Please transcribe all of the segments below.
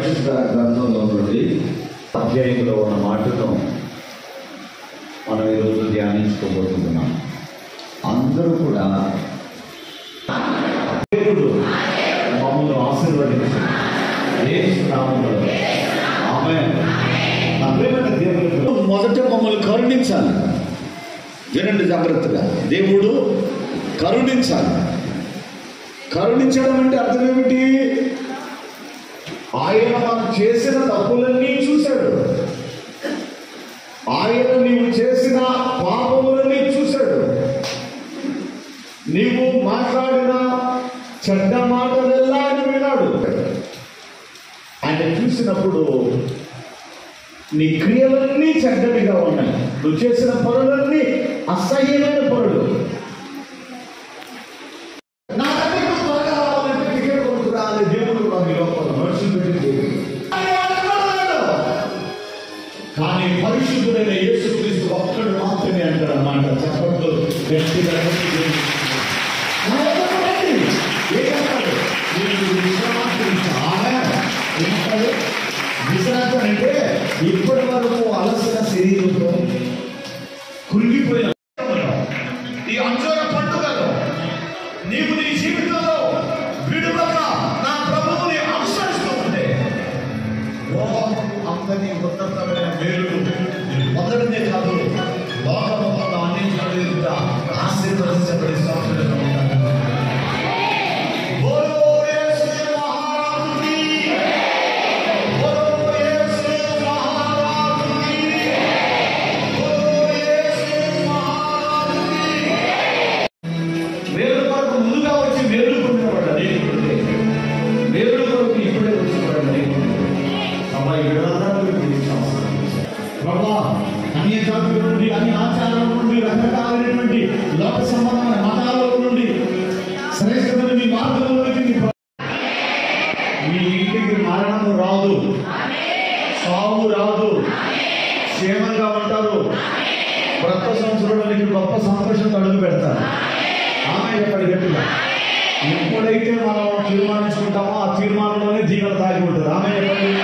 పరిశుద్ధ గ్రంథంలో నుండి అధ్యాయంలో ఉన్న మాటను మనం ఈరోజు ధ్యానించుకోబోతున్నాం అందరూ కూడా దేవుడు మమ్మల్ని ఆశీర్వదించాడు యేసు నామములో ఆమేన్. నా ప్రియమైన దేవుడు మొదట మమ్మల్ని కరుణించాలి వినండి జాగ్రత్తగా దేవుడు కరుణించాలి కరుణించడం అంటే అర్థం ఏమిటి ఆయన మనం చేసిన తప్పులన్నీ చూశాడు ఆయన నీవు చేసిన పాపములన్నీ చూశాడు నీవు మాట్లాడిన చెడ్డ మాటలెల్లా ఆయన విన్నాడు ఆయన చూసినప్పుడు నీ క్రియలన్నీ చెడ్డవిగా ఉన్నాయి నువ్వు చేసిన పనులన్నీ అసహ్యమైన పనులు నా దగ్గరకు త్వరగా రావాలంటే టికెట్ కొనుక్కురా అని దేవుడు నా మీ లోపల మనుషులు పెట్టి దేవుడు. కానీ పరిశుద్ధుడైన యేసుక్రీస్తు ఒక్కడు మాత్రమే అంటారు అన్నమాట చెప్పట్లు గట్టిగా గట్టిగా. నా దగ్గరకు రండి. ఏమంటాడు? నేను విశ్రాంతి చాలా ఏమంటాడు? విశ్రాంతి అంటే ఇప్పటి వరకు అలసిన శరీరంతో కురిగిపోయిన ఈ అంజూర పండుగలో నీవు నీ జీవితంలో విడుదల నా ప్రభువుని అనుసరిస్తూ ఉంటే ఓ అంతని ఉత్తమైన మేలుడు మొదటిదే కాదు లోకముఖంలో అన్ని కూడా ఆశీర్వదించబడి సాక్షులుగా ఉంటారు బోలో యేసు మహారాజుకి బోలో యేసు మహారాజుకి బోలో యేసు మహారాజుకి మేలు కొరకు ముందుగా వచ్చి మేలు పొందినవాడు అనేకుడు మేలు కొరకు ఇప్పుడే వచ్చినవాడు అనేకుడు అమ్మాయి వీళ్ళందరూ ప్రభా అన్య జాతుల నుండి అన్ని ఆచారాల నుండి రకరకాలైనటువంటి లోక సంబంధమైన మతాల నుండి శ్రేష్టమైన మీ మార్గంలోకి మీ ప్ర- మీ ఇంటికి మరణము రాదు సావు రాదు క్షేమంగా ఉంటారు కొత్త సంవత్సరంలోనికి గొప్ప సంతోషంతో అడుగు పెడతారు ఆమె ఎక్కడి గట్టిగా ఎప్పుడైతే మనం తీర్మానించుకుంటామో ఆ తీర్మానంలోనే జీవన తాగి ఉంటుంది ఆమె ఎక్కడి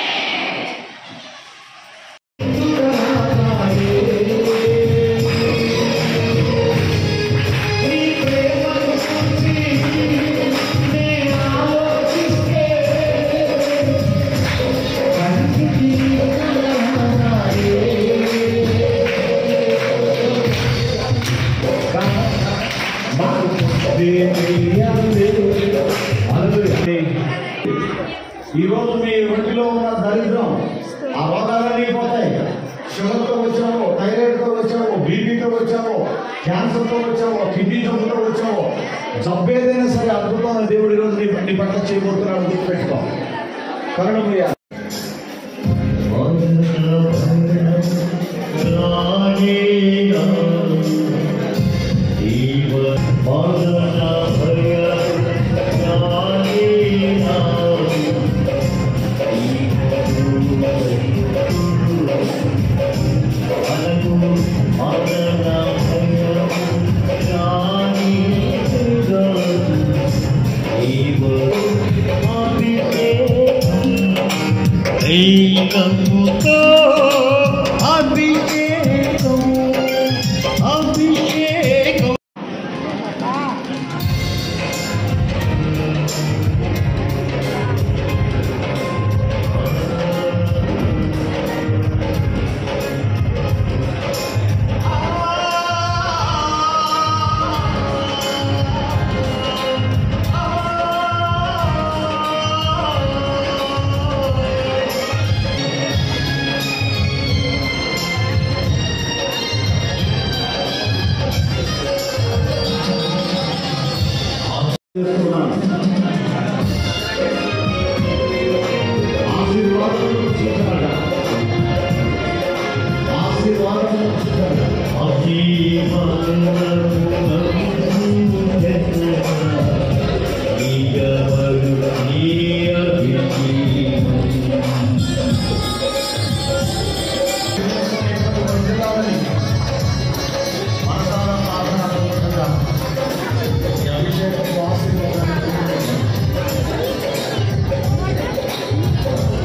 ఈ రోజు మీ ఒంటిలో ఉన్న దరిద్రం ఆ రోగాలన్నీ పోతాయి షుగర్తో వచ్చాము థైరాయిడ్తో వచ్చాము బీపీతో వచ్చాము క్యాన్సర్తో వచ్చాము కిడ్నీ జబ్బుతో వచ్చాము జబ్బు ఏదైనా సరే అద్భుతమైన దేవుడి రోజు నీ నీ పట్ల చేయబోతున్నాడు గుర్తుపెట్టుకో కరుణమయ్య దైవముతో అభిషేకం అభిషేకం ఆశీర్వాదం చూచాడ ఆశీర్వాదం చూచాడ మనసారా ప్రార్థన ఈ అభిషేకం ఆశీర్వాదం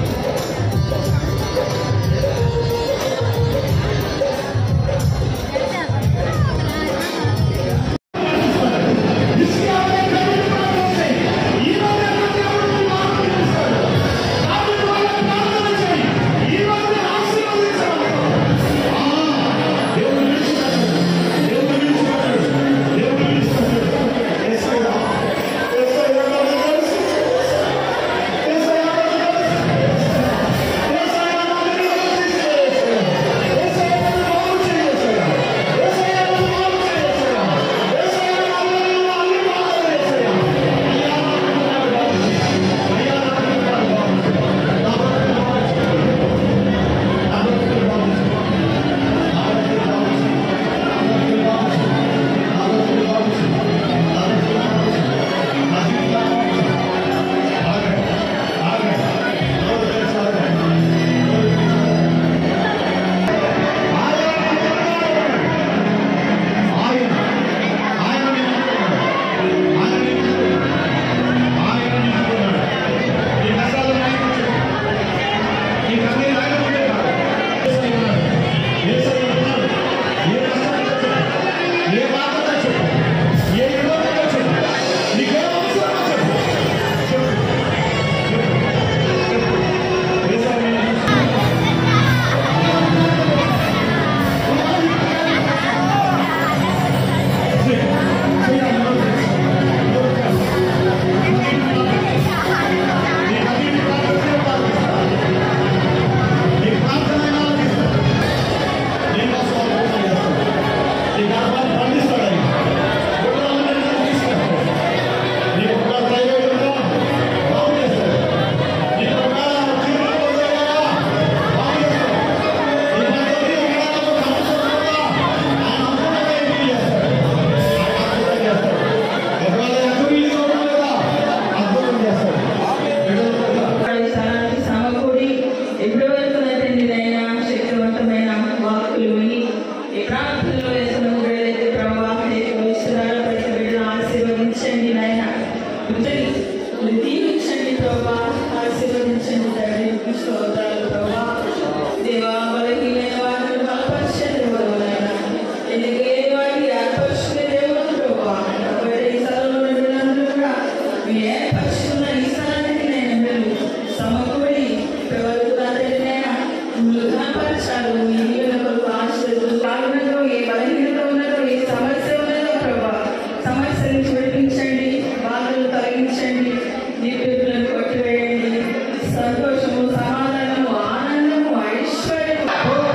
బలపరచండి తండ్రి మీకు స్తోత్రాలు ప్రభా దేవా బలహీనమైన వాటిని బలపరచండి ప్రభువైనా. ఎదిగే వాటిని ఏర్పరచుకునే దేవుడు ప్రభా కాబట్టి ఈ స్థలంలో ఉన్న బిడ్డలందరూ కూడా మీరు ఏర్పరచుకున్న ఈ స్థలానికి నేను మీరు సమకూడి ప్రవర్తనైనా కనపరచాలి మీ నీళ్ళ కొరకు ఆశీర్వదించు. బాగున్నదో ఏ బలహీనత ఉన్నదో ఏ సమస్య ఉన్నదో ప్రభా సమస్య నుంచి విడిపించండి బాధలు తొలగించండి నిపుణులను కొట్టివేయండి సంతోషము సమాధానము ఆనందము ఐశ్వర్యము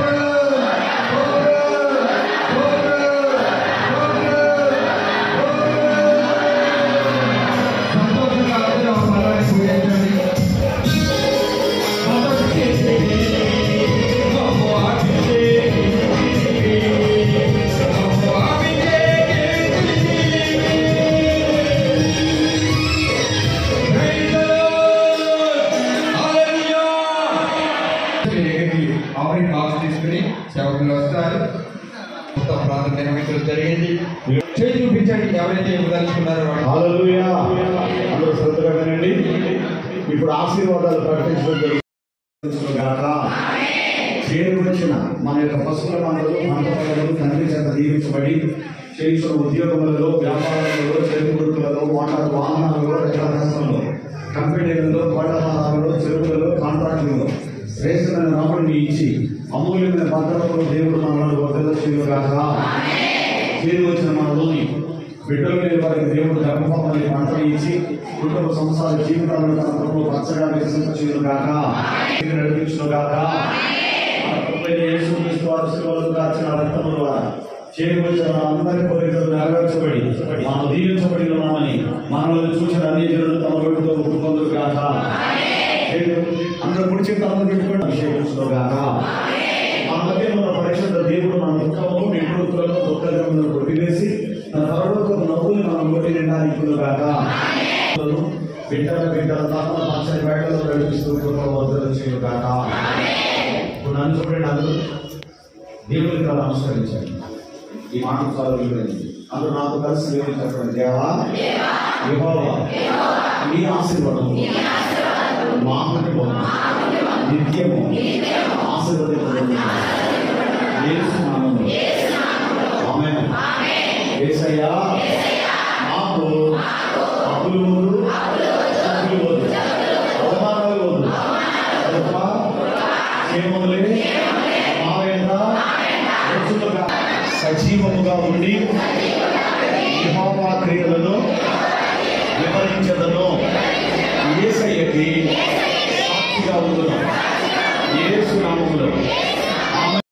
సంతోషంగా అందరూ ఆ పర్వాన్ని పూజించండి. ఆఫరింగ్ బాక్స్ తీసుకుని సేవకులు వస్తారు మొత్తం ప్రాంతం నిర్వహించడం జరిగింది చేయి చూపించండి ఎవరైతే ఇవ్వదలుచుకున్నారో వాళ్ళు హల్లెలూయా అందరూ శ్రద్ధగా వినండి ఇప్పుడు ఆశీర్వాదాలు ప్రకటించడం జరుగుతుంది గాక చేరుకొచ్చిన మన యొక్క పశువుల మందలు పంట పొలాలు తండ్రి చేత దీవించబడి చేయించిన ఉద్యోగములలో వ్యాపారాలలో చెరుకు గుర్తులలో మోటార్ వాహనాలలో రకాలలో కంపెనీలలో కోటమాలలో చెరువులలో కాంట్రాక్టులలో శ్రేష్టమైన రాముడిని ఇచ్చి అమూల్యమైన భద్రతలో దేవుడు మనల్ని వద్దలు గాక చేరు వచ్చిన మనలోని బిడ్డలు లేని వారికి దేవుడు గర్భఫలాన్ని పంటలు ఇచ్చి కుటుంబ సంసార జీవితాలను తన ప్రభువు పచ్చగా వికసింపచేయను గాక నడిపించును గాక మన ప్రభువైన యేసుక్రీస్తు వారి శిలువలో కాచిన రక్తము ద్వారా చేయవచ్చిన అందరి కోరికలు నెరవేర్చబడి మనం దీవించబడి ఉన్నామని మనల్ని చూసిన అన్ని జనులు తమ రోడ్డుతో ఒప్పుకొందురు గాక అందరూ కుడి చేతి అందరూ పెట్టుకొని అభిషేకించును గాక మన మధ్యలో ఉన్న పరిశుద్ధ దేవుడు మన దుఃఖము నిపుణులను దుఃఖములను కొట్టివేసి తన పరలోక నవ్వులు మన నోటి నిండా నిప్పులు కాక బిడ్డల బిడ్డల తప్ప పచ్చని బయటలో నడిపిస్తూ వద్దలు చేయు కాక ఇప్పుడు నన్ను చూడండి అందరూ దేవుడికి అలా నమస్కరించండి ఈ మాట చాలా విలువైనది అందరూ నాతో కలిసి దేవుని చెప్పండి దేవా యెహోవా నీ ఆశీర్వాదం మా కుటుంబం నిత్యము ఆశీర్వదించబడింది యేసు నామములో ఆమేన్ యేసయ్యా మాకు అప్పులు వద్దు అప్పులు వద్దు అవమానాలు వద్దు కృప, క్షేమములే మా వెంట వచ్చునుగా. సజీవముగా ఉండి యెహోవా క్రియలను వివరించదను యేసయ్యకి సాక్షిగా ఉండును యేసు నామములో